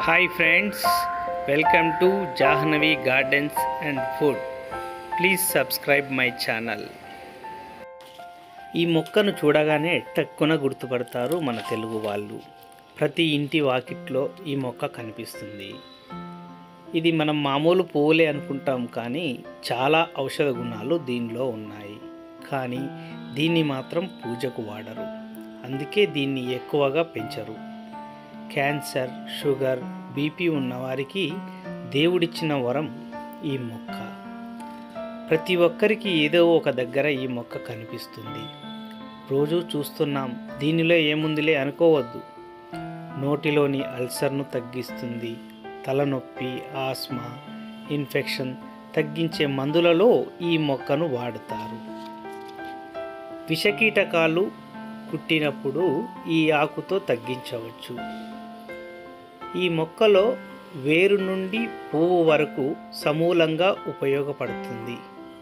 hi friends welcome to Jahnavi gardens and food please subscribe my channel ఈ మొక్కను చూడగానే టక్కున గుర్తుపడతారు మన తెలుగు వాళ్ళు ప్రతి ఇంటి వాకిట్లో ఈ మొక్క కనిపిస్తుంది ఇది మనం మామూలు పువ్వులే అనుకుంటాం కానీ చాలా ఔషధ గుణాలు దీనిలో ఉన్నాయి కానీ దీన్ని మాత్రం పూజకు వాడరు అందుకే దీన్ని ఎక్కువగా పెంచరు క్యాన్సర్ షుగర్ బీపీ ఉన్నవారికి దేవుడిచ్చిన వరం ఈ మొక్క ప్రతి ఒక్కరికి ఏదో ఒక దగ్గర ఈ మొక్క కనిపిస్తుంది రోజు చూస్తున్నాం దీనిలో ఏముందిలే అనుకోవద్దు నోటిలోని అల్సర్ను తగ్గిస్తుంది తలనొప్పి ఆస్మా ఇన్ఫెక్షన్ తగ్గించే మందులలో ఈ మొక్కను వాడుతారు విషకీటకాలు కుట్టినప్పుడు ఈ ఆకుతో తగ్గించవచ్చు ఈ మొక్కలో వేరు నుండి పువ్వు వరకు సమూలంగా ఉపయోగపడుతుంది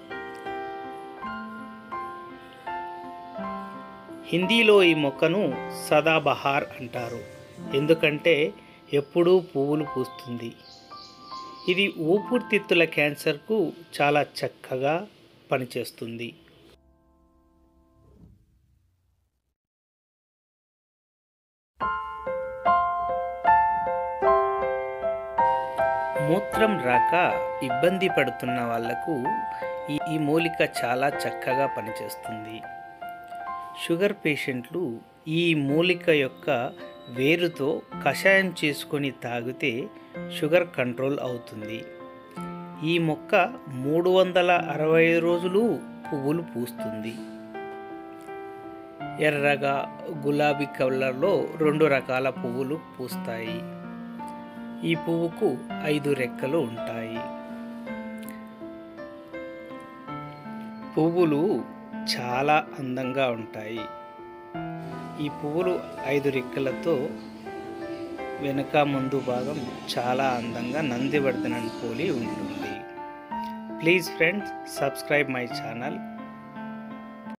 హిందీలో ఈ మొక్కను సదాబహార్ అంటారు ఎందుకంటే ఎప్పుడూ పువ్వులు పూస్తుంది ఇది ఊపిరితిత్తుల క్యాన్సర్కు చాలా చక్కగా పనిచేస్తుంది మూత్రం రాక ఇబ్బంది పడుతున్న వాళ్లకు ఈ ఈ మూలిక చాలా చక్కగా పనిచేస్తుంది షుగర్ పేషెంట్లు ఈ మూలిక యొక్క వేరుతో కషాయం చేసుకొని తాగితే షుగర్ కంట్రోల్ అవుతుంది ఈ మొక్క మూడు వందల అరవై రోజులు పువ్వులు పూస్తుంది ఎర్రగా గులాబీ కలర్లో రెండు రకాల పువ్వులు పూస్తాయి ఈ పువ్వుకు ఐదు రెక్కలు ఉంటాయి పువ్వులు చాలా అందంగా ఉంటాయి ఈ పువ్వులు ఐదు రెక్కలతో వెనుక ముందు భాగం చాలా అందంగా నందివర్ధనని పోలి ఉంటుంది please friends subscribe my channel